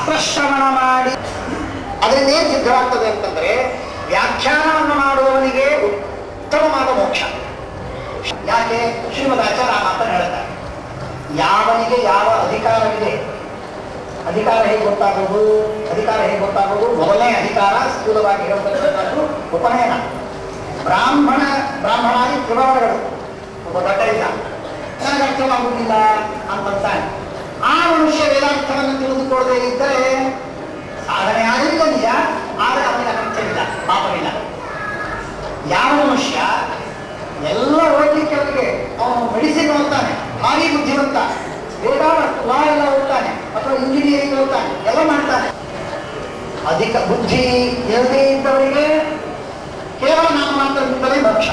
ಶಾಸ್ತ್ರಶ್ರವಣ ಮಾಡಿ ಅದರಿಂದ ಏನ್ ಸಿದ್ಧವಾಗ್ತದೆ ಅಂತಂದ್ರೆ ವ್ಯಾಖ್ಯಾನವನ್ನು ಮಾಡುವವನಿಗೆ ಉತ್ತಮವಾದ ಮೋಕ್ಷ ಯಾಕೆ ಶ್ರೀಮದ್ ಆಚಾರ್ಯ ಆ ಮಾತನ್ನು ಹೇಳ್ತಾರೆ ಯಾವನಿಗೆ ಯಾವ ಅಧಿಕಾರವಿದೆ ಅಧಿಕಾರ ಹೇಗೆ ಗೊತ್ತಾಗೋದು ಅಧಿಕಾರ ಹೇಗೆ ಗೊತ್ತಾಗೋದು ಮೊದಲನೇ ಅಧಿಕಾರ ಸ್ಥೂಲವಾಗಿ ಹೇಳತಕ್ಕಂಥದ್ದು ಉಪನಯನ ಬ್ರಾಹ್ಮಣ ಬ್ರಾಹ್ಮಣಾದಿ ತ್ರಿವರ್ಣಗಳು ಒಬ್ಬ ದೊಡ್ಡ ಇದ್ದ ನನಗೆ ಅರ್ಥವಾಗುವುದಿಲ್ಲ ಅಂತಂತಾನೆ ಆ ಮನುಷ್ಯ ವೇದಾರ್ಥವನ್ನು ತಿಳಿದುಕೊಳ್ಳದೆ ಇದ್ದರೆ ಸಾಧನೆ ಆಗಲಿಲ್ಲ ನಿಜ ಆದರೆ ಅವನಿಗೆ ಅರ್ಥವಿಲ್ಲ ಪಾಪವಿಲ್ಲ ಯಾವ ಮನುಷ್ಯ ಎಲ್ಲ ಓದಲಿಕ್ಕೆ ಅವನಿಗೆ ಅವನು ಮೆಡಿಸಿನ್ ಓದ್ತಾನೆ ಭಾರಿ ಬುದ್ಧಿವಂತ ಬೇಕಾದಷ್ಟು ಲಾ ಎಲ್ಲ ಓದ್ತಾನೆ ಅಥವಾ ಇಂಜಿನಿಯರಿಂಗ್ ಓದ್ತಾನೆ ಎಲ್ಲ ಮಾಡ್ತಾನೆ ಅಧಿಕ ಬುದ್ಧಿ ಇಲ್ಲದೇ ಇದ್ದವರಿಗೆ ಕೇವಲ ನಾಮಮಾತ್ರದಿಂದಲೇ ಮೋಕ್ಷ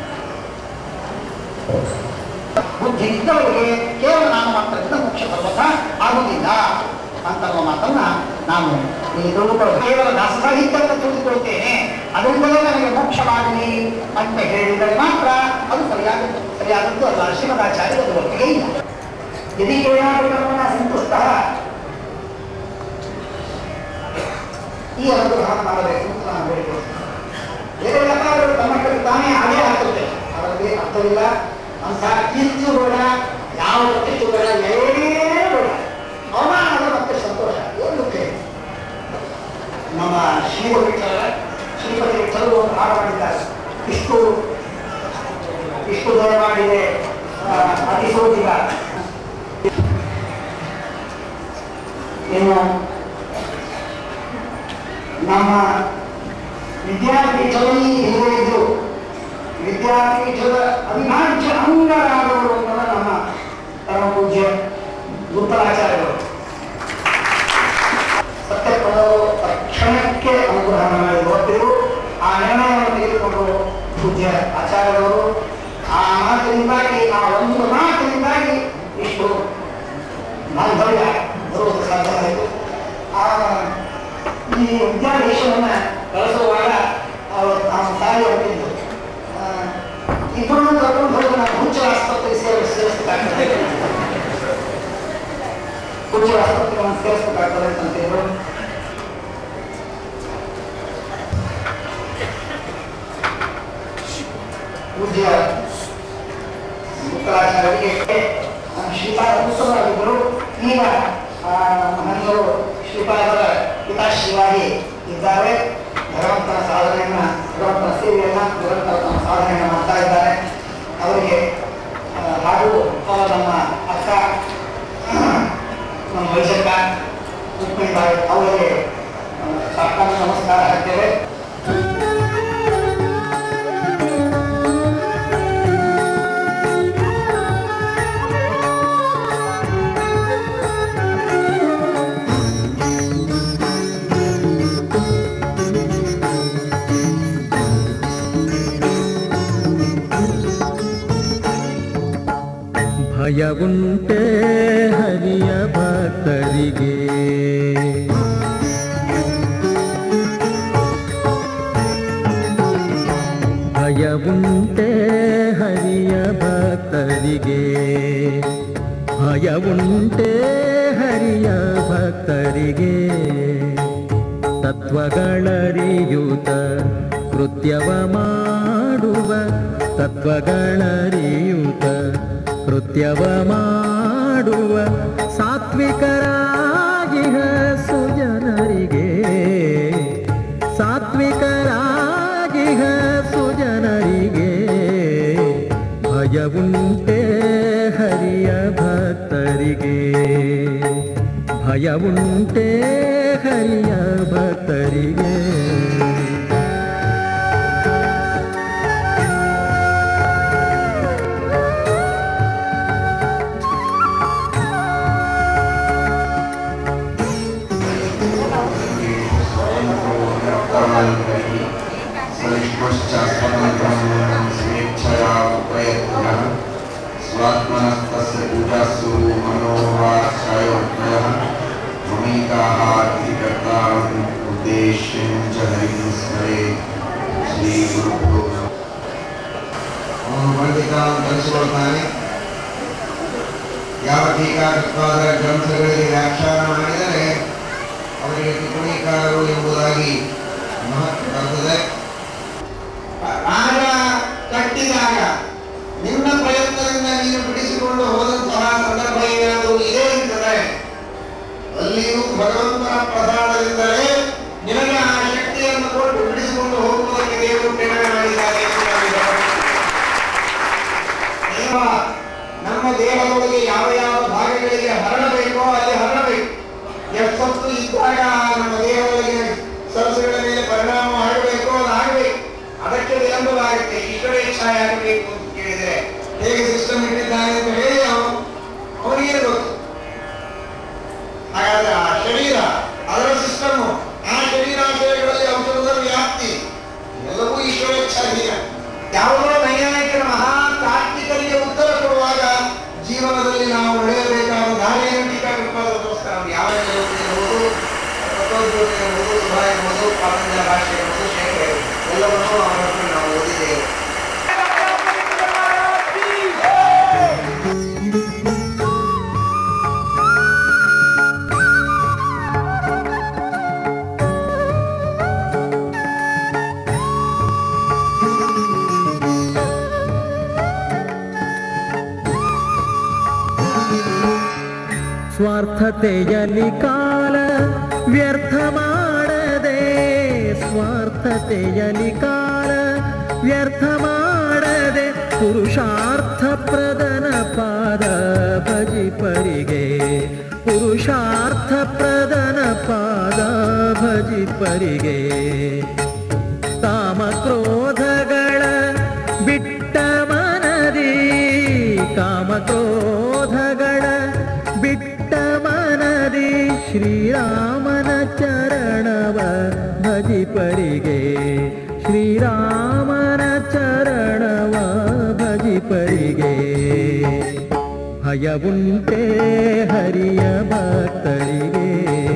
ಬುದ್ಧಿ ಇದ್ದವರಿಗೆ ಕೇವಲ ನಾಮಮಾತ್ರದಿಂದ ಮೋಕ್ಷ ಸರ್ವಥ ಆಗುವುದಿಲ್ಲ ಅಂತನ್ನುವ ಮಾತನ್ನ ನಾನು ಇಲ್ಲಿ ತಿಳಿದುಕೊಳ್ಳಬೇಕು ಕೇವಲ ದಾಸಸಾಹಿತ್ಯವನ್ನು ತಿಳಿದುಕೊಳ್ತೇನೆ ಅದರಿಂದಲೇ ನನಗೆ ಮೋಕ್ಷವಾಗಲಿ ಅಂತ ಹೇಳಿದರೆ ಮಾತ್ರ ಅದು ಸರಿಯಾದ ಸರಿಯಾದದ್ದು ಅಲ್ಲ ಶ್ರೀಮದಾಚಾರ್ಯ ಅದು ಒಪ್ಪಿಗೆ ಇಲ್ಲ ಯದಿ ಏನಾದರೂ ಕರ್ಮಣ ಸಂತುಷ್ಟ ಈ ಅನುಗ್ರಹ ಮಾಡಬೇಕು ಅಂತ ನಾನು ಹೇಳಿಕೊಳ್ತೇನೆ ಬೇರೆ ವ್ಯಾಪಾರಗಳು ತಮ್ಮ ಕಡೆ ತಾನೇ ಹಾಗೆ ಆಗ್ತದೆ ಅದರಲ್ಲಿ ಅರ್ಥವಿಲ್ಲ ಅಂತ ಕಿತ್ತು ಬೇಡ ಯಾವ ಕಿತ್ತು ಬೇಡ ಏನೇ ಬೇಡ ಅವಮಾನದ ಮತ್ತೆ ಸಂತೋಷ ಏನು ಕೇಳಿ ನಮ್ಮ ಶ್ರೀವಿಠಲ ಶ್ರೀಪತಿ ವಿಠಲು ಒಂದು ಹಾಡು ಮಾಡಿದ್ದಾರೆ ಇಷ್ಟು ಇಷ್ಟು ದಯ ಮಾಡಿದೆ ಅತಿ ಸೋಜಿಗ ಏನು ನಮ್ಮ ವಿದ್ಯಾಪೀಠದಲ್ಲಿ ಇಲ್ಲೇ ಇದ್ದು ವಿದ್ಯಾಪೀಠದ ಅವಿಭಾಜ್ಯ ಅಂಗರಾದವರು ಅನ್ನೋದು ನಮ್ಮ ಪರಮ ಪೂಜ್ಯ ಗುರುತರಾಚಾರ್ಯರು ಸತ್ಯಪ್ರದವರು ತಕ್ಷಣಕ್ಕೆ ಅನುಗ್ರಹ ಮಾಡಿ ಹೋಗ್ತಿರು ಆ ನಿರ್ಣಯವನ್ನು ತೆಗೆದುಕೊಂಡು ಪೂಜ್ಯ ಆಚಾರ್ಯರವರು ಆ ಮಾತಿನಿಂದಾಗಿ ಆ ಒಂದು ಮಾತಿನಿಂದಾಗಿ ಇಷ್ಟು ಬಾಂಧವ್ಯ ಬರುವುದು ಸಾಧ್ಯ ಆಯಿತು ಆ ಈ ವಿದ್ಯಾದೇಶವನ್ನ ಕಳಿಸುವಾಗ ಅವರು ನಾವು ತಾಯಿ ಹೊರಟಿದ್ದು ಇಬ್ಬರನ್ನು ಕರ್ಕೊಂಡು ಹೋಗಿ ನಾವು ಹುಚ್ಚ ಆಸ್ಪತ್ರೆಗೆ ಸೇರಿ ಸೇರಿಸಬೇಕಾಗ್ತದೆ ಹುಚ್ಚ ಆಸ್ಪತ್ರೆಗಳನ್ನು ಸೇರಿಸಬೇಕಾಗ್ತದೆ ಅಂತ ಹೇಳಿದ್ರು ಪೂಜ್ಯ ಶುಕ್ರಾಚಾರ್ಯರಿಗೆ ಶ್ರೀಪಾದ ಉತ್ಸವರಾಗಿದ್ದರು ಈಗ ಆ, ಮಹನೀಯರು ಶ್ರೀಪಾದರ ಪಿತಾಶ್ರೀವಾಗಿ ಇದ್ದಾರೆ ಭಗವಂತನ ಸಾಧನೆಯನ್ನ ಭಗವಂತನ ಸೇವೆಯನ್ನ ನಿರಂತರ ತಮ್ಮ ಸಾಧನೆಯನ್ನ ಮಾಡ್ತಾ ಇದ್ದಾರೆ ಅವರಿಗೆ ಆ, ಹಾಗೂ ಅವರ ನಮ್ಮ ಅಕ್ಕ ನಮ್ಮ ವೈಶಕ್ಕ ಉಪ್ಪಿನಕಾಯಿ ಅವರಿಗೆ ಆ, ಸಾಷ್ಟಾಂಗ ನಮಸ್ಕಾರ ಹಾಕ್ತೇವೆ ಭಯವುಂಟೆ ಹರಿಯ ಭಕ್ತರಿಗೆ ಭಯವುಂಟೆ ಹರಿಯ ಭಕ್ತರಿಗೆ ಭಯವುಂಟೆ ಹರಿಯ ಭಕ್ತರಿಗೆ ತತ್ವಗಳರಿಯೂತ ಕೃತ್ಯವ ಮಾಡುವ ತತ್ವಗಳರಿಯೂತ ಕೃತ್ಯವ ಮಾಡುವ ಸಾತ್ವಿಕರಾಗಿಹ ಸುಜನರಿಗೆ ಸಾತ್ವಿಕರಾಗಿಹ ಸುಜನರಿಗೆ ಭಯವುಂಟೆ ಹರಿಯ ಭಕ್ತರಿಗೆ ಭಯವುಂಟೆ ಹರಿಯ ಭಕ್ತರಿಗೆ स्वेच्छया उपयत्यः स्वात्मनस्तस्य पूजासु मनोवाचायोत्तयः ममैकाः अधिकर्तारम् उद्देश्यं च हरिं स्मरे श्रीगुरुभ्यो नमः ಅವನು ಪಂಡಿತಾವನ್ನು ಕಲಿಸಿಕೊಳ್ತಾನೆ ಯಾವ ಟೀಕಾಕೃತ್ವಾದ ಗ್ರಂಥಗಳಿಗೆ ವ್ಯಾಖ್ಯಾನ ಮಾಡಿದರೆ ಅವರಿಗೆ ಟಿಪ್ಪಣಿಕಾರರು ಎಂಬುದಾಗಿ ಮಹತ್ವ ಬರ್ತದೆ ರಾಜ ಕಟ್ಟಿದಾಗ ನಿನ್ನ ಪ್ರಯತ್ನದಿಂದ ನೀನು ಬಿಡಿಸಿಕೊಂಡು ಹೋದಂತಹ ಸಂದರ್ಭ ಏನಾದರೂ ಇದೇ ಇರ್ತದೆ ಅಲ್ಲಿಯೂ ಭಗವಂತನ ಪ್ರಸಾದದಿಂದಲೇ ನಿನಗೆ ಆ ಶಕ್ತಿಯನ್ನು ಕೊಟ್ಟು ಬಿಡಿಸಿಕೊಂಡು ಹೋಗುವುದಕ್ಕೆ ದೇವರು ಪ್ರೇರಣೆ ಮಾಡಿದ್ದಾರೆ ಎಂದು ನಾವು ಗಮನಿಸಬೇಕು. ದೇವ ನಮ್ಮ ದೇಹದೊಳಗೆ ಯಾವ ಯಾವ ಭಾಗಗಳಿಗೆ ಹರಡಬೇಕೋ ಅಲ್ಲಿ ಹರಡಬೇಕು ಎಷ್ಟೊತ್ತು ಇದ್ದಾಗ ನಮ್ಮ ದೇಹದೊಳಗೆ ಸರಸುಗಳ ಮೇಲೆ ಪರಿಣಾಮ ಆಗಬೇಕೋ ಅದು ಆಗಬೇಕು ಅದಕ್ಕೆ ವಿಳಂಬವಾಗುತ್ತೆ ಈಶ್ವರೇಚ್ಛಾಯ ಆಗಬೇಕು ಅಂತ ಕೇಳಿದರೆ ಹೇಗೆ ಸಿಸ್ಟಮ್ ಇಟ್ಟಿದ್ದಾನೆ ಅಂತ ಹೇಳಿ ಅವನು ಅವನಿಗೆ ಗೊತ್ತು ಹಾಗಾದ್ರೆ ಆ ಶರೀರ ಅದರ ಸಿಸ್ಟಮ್ ಆ ಶರೀರಾಶಯಗಳಲ್ಲಿ ಔಷಧದ ವ್ಯಾಪ್ತಿ ಎಲ್ಲವೂ ಈಶ್ವರೇಚ್ಛಾಧೀನ ಯಾವುದೋ ನೈಯಾಯಿಕರ ಮಹಾ ತಾರ್ಕಿಕರಿಗೆ ಉತ್ತರ ಕೊಡುವಾಗ ಜೀವನದಲ್ಲಿ ನಾವು ನಡೆಯಬೇಕಾದ ದಾರಿಯನ್ನು ಟೀಕಾಕೃಪಾದಕ್ಕೋಸ್ಕರ ನಾವು ಯಾವ ಇರ್ಬೋದು ತತ್ವಜ್ಯೋತಿ ಇರ್ಬೋದು ಸುಧಾ ಇರ್ಬೋದು ಪಾತಂಜಲ ಭಾಷೆ ಇರ್ಬೋದು ಶೇಖರ ಇರ್ಬೋದು ಎಲ್ಲವನ್ನೂ ಅವರ ಹತ್ರ ನಾವು ಓದಿದ್ದೇವೆ ಸ್ವಾರ್ಥತೆಯಲ್ಲಿ ಕಾಲ ವ್ಯರ್ಥ ಮಾಡದೆ ಸ್ವಾರ್ಥತೆಯಲ್ಲಿ ಕಾಲ ವ್ಯರ್ಥ ಮಾಡದೆ ಪುರುಷಾರ್ಥ ಪ್ರದನ ಪಾದ ಭಜಿಪರಿಗೆ ಪುರುಷಾರ್ಥ ಪ್ರದನ ಪಾದ ಭಜಿಪರಿಗೆ ಕಾಮ ಕ್ರೋಧಗಳ ಬಿಟ್ಟ ಮನದಿ ಕಾಮ ಕ್ರೋಧಗಳ ಬಿಟ್ಟ ಮನದಿ ಶ್ರೀರಾಮನ ಚರಣವ ಭಜಿಪರಿಗೆ ಶ್ರೀರಾಮನ ಚರಣವ ಭಜಿಪರಿಗೆ ಭಯವುಂಟೇ ಹರಿಯ ಭಕ್ತರಿಗೆ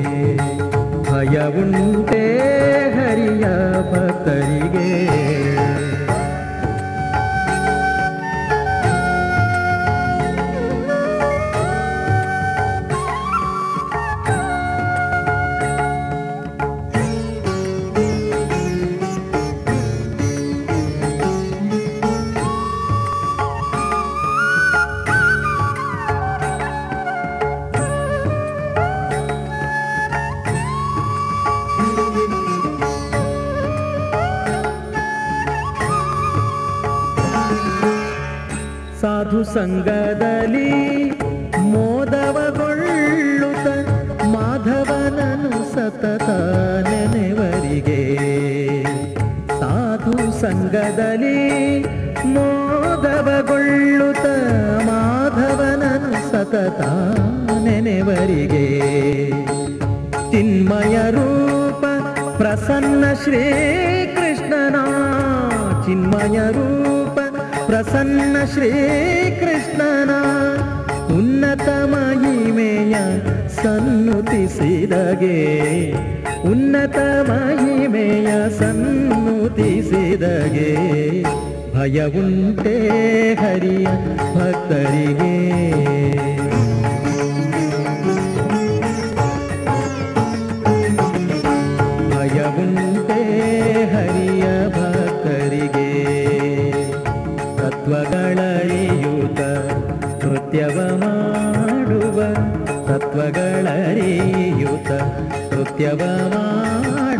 ಭಯವುಂಟೇ ಹರಿಯ ಭಕ್ತರಿಗೆ ಸಾಧು ಸಂಗದಲ್ಲಿ ಮೋದವಗೊಳ್ಳುತ್ತ ಮಾಧವನನು ಸತತ ನೆನೆವರಿಗೆ ಸಾಧು ಸಂಗದಲ್ಲಿ ಮೋದವಗೊಳ್ಳುತ್ತ ಮಾಧವನನು ಸತತ ನೆನೆವರಿಗೆ ಚಿನ್ಮಯ ರೂಪ ಪ್ರಸನ್ನ ಶ್ರೀ ಕೃಷ್ಣನ ಚಿನ್ಮಯ ರೂಪ ಪ್ರಸನ್ನ ಶ್ರೀ ಕೃಷ್ಣನ ಉನ್ನತ ಮಹಿಮೆಯ ಸನ್ನುತಿಸಿದಗೆ ಉನ್ನತ ಮಹಿಮೆಯ ಸನ್ನುತಿಸಿದಗೆ ಭಯವುಂಟೇ ಹರಿಯ ಭಕ್ತರಿಗೆ ಭಯವುಂಟೇ ಹರಿಯ ಭಕ್ತರಿಗೆ ತತ್ವಗಳರಿಯೂತ ಕೃತ್ಯವ ಮಾಡುವ ತತ್ವಗಳರಿಯೂತ ಕೃತ್ಯವ ಮಾಡುವ